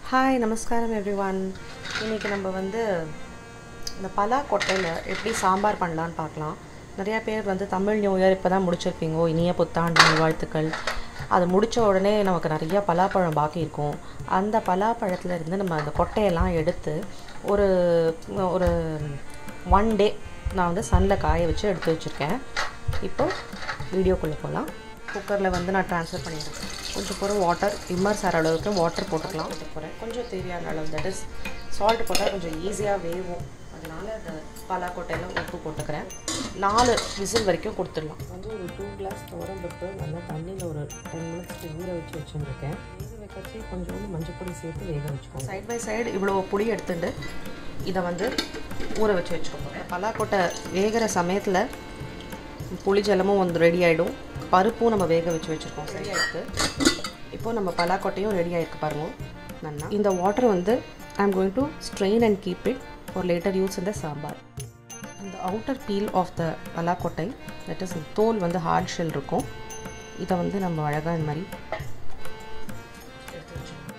Hi நமஸ்காரம் every one இன்றைக்கி நம்ம வந்து இந்த பலா கொட்டையில் எப்படி சாம்பார் பண்ணலான்னு பார்க்கலாம் நிறையா பேர் வந்து தமிழ் நியூ இயர் இப்போ தான் முடிச்சிருப்பீங்கோ இனிய புத்தாண்டு நல்வாழ்த்துக்கள் அது முடித்த உடனே நமக்கு நிறையா பலாப்பழம் பாக்கி இருக்கும் அந்த பலாப்பழத்துல இருந்து நம்ம அந்த கொட்டையெல்லாம் எடுத்து ஒரு ஒரு ஒன் டே நான் வந்து சன்னில் காய வச்சு எடுத்து வச்சுருக்கேன் இப்போ வீடியோக்குள்ளே போகலாம் குக்கரில் வந்து நான் ட்ரான்ஸ்ஃபர் பண்ணிடுறேன் கொஞ்சம் போகிற வாட்டர் இம்மர்ஸ் ஆகிற அளவுக்கு வாட்டர் போட்டுக்கலாம் போட்டு போகிறேன் கொஞ்சம் தேவையான அளவு தட் இஸ் சால்ட் போட்டால் கொஞ்சம் ஈஸியாக வேகும் அதனால் அந்த பலாக்கொட்டையில் உப்பு போட்டுக்கிறேன் நாலு விசில் வரைக்கும் கொடுத்துடலாம் வந்து ஒரு டூ கிளாஸ் துவரம் பருப்பு நல்லா தண்ணியில் ஒரு டென் மினிட்ஸ்க்கு ஊற வச்சு வச்சுருக்கேன் வேக வைக்கச்சு கொஞ்சோண்டு மஞ்சள் பொடி சேர்த்து வேக வச்சுக்கோங்க சைட் பை சைடு இவ்வளோ பொடி எடுத்துட்டு இதை வந்து ஊற வச்சு வச்சுக்க போகிறேன் பலாக்கொட்டை வேகிற சமயத்தில் புளி ஜலமும் வந்து ரெடி ஆகிடும் பருப்பும் நம்ம வேக வச்சு வச்சுருக்கோம் சரியாயிருக்கு இப்போ நம்ம பலாக்கொட்டையும் ரெடி ஆகிருக்கு பாருங்க நல்லா இந்த வாட்டர் வந்து I am going to strain and keep it for later use இந்த சாம்பார் இந்த அவுட்டர் பீல் ஆஃப் த பலாக்கொட்டை தட் இஸ் தோல் வந்து ஹார்ட் ஷெல் இருக்கும் இதை வந்து நம்ம அழகாக இந்த மாதிரி எடுத்து வச்சுக்கணும்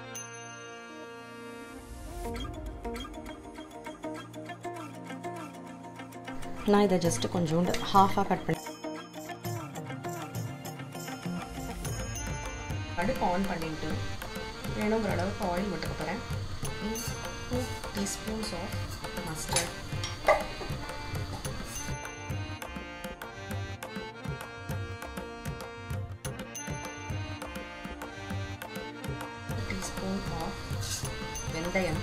நான் இதை ஜஸ்ட்டு கொஞ்சோண்டு ஹாஃபாக கட் பண்ணி அடுப்பு ஆன் பண்ணிட்டு வேணுங்கிற அளவுக்கு ஆயில் விட்டுக்க போகிறேன் two teaspoons of mustard teaspoon of வெந்தயம்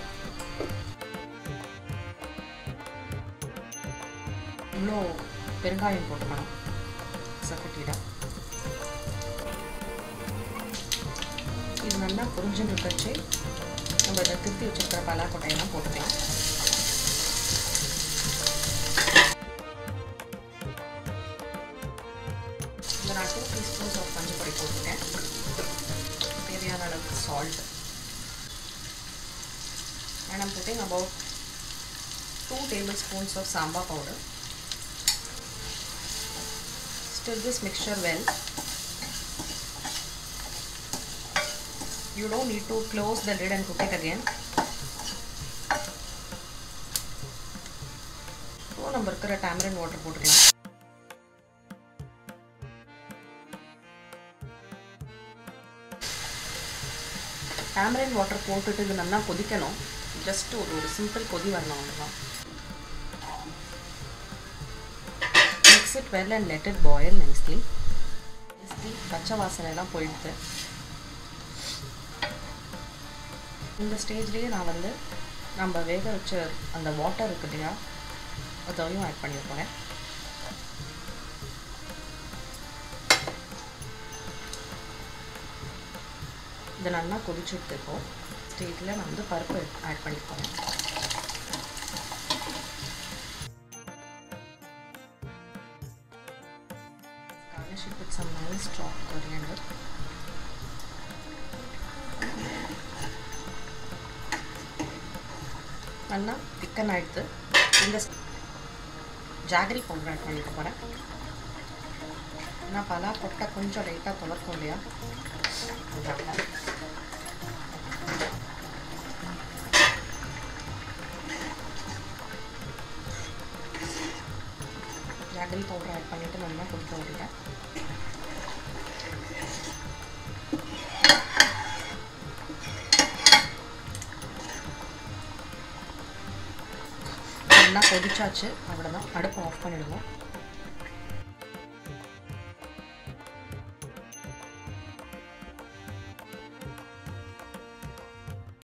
இவ்வளோ பெருங்காயம் போட்டுக்கணும் சக்கட்டியில் இது நல்லா புரிஞ்சுன்னு இருக்கச்சு நம்ம இதை திருத்தி வச்சுருக்கிற பலாக்கொட்டையெல்லாம் போட்டுக்கலாம் இதில் நான் டூ டீஸ்பூன்ஸ் ஆஃப் மஞ்சள் போட்டுட்டேன் தேவையான அளவுக்கு salt and I'm putting about 2 tablespoons of samba powder. Stir this mixture well. You don't need to close the lid and cook it again. இப்போ நம்ம இருக்கிற டேமரின் வாட்டர் போட்டுக்கலாம் டேமரின் வாட்டர் போட்டுட்டு இது நல்லா கொதிக்கணும் ஜஸ்ட் ஒரு ஒரு சிம்பிள் கொதி வரணும் அவ்வளோதான் mix it well and let it boil nicely nicely பச்சை வாசனை எல்லாம் போயிடுது இந்த ஸ்டேஜ்லேயே நான் வந்து நம்ம வேக வச்ச அந்த வாட்டர் இருக்கு இல்லையா அதையும் ஆட் பண்ணி போகிறேன் இது நல்லா கொதிச்சுட்டு இருக்கோம் ஸ்டேஜில் நான் வந்து பருப்பு ஆட் பண்ணிப்போம் garnish it with some nice chopped coriander நல்லா திக்கன் ஆகிடுது இந்த ஜாகரி பவுடர் ஆட் பண்ணிக்க போகிறேன் நான் பலா கொட்டை கொஞ்சம் லைட்டாக துவர்க்கும் இல்லையா அதுக்காக ஜாகரி பவுடர் ஆட் பண்ணிவிட்டு நல்லா கொதிக்க விடுங்க நல்லா கொதிச்சாச்சு அவ்வளோதான் அடுப்பை ஆஃப் பண்ணிடுவோம்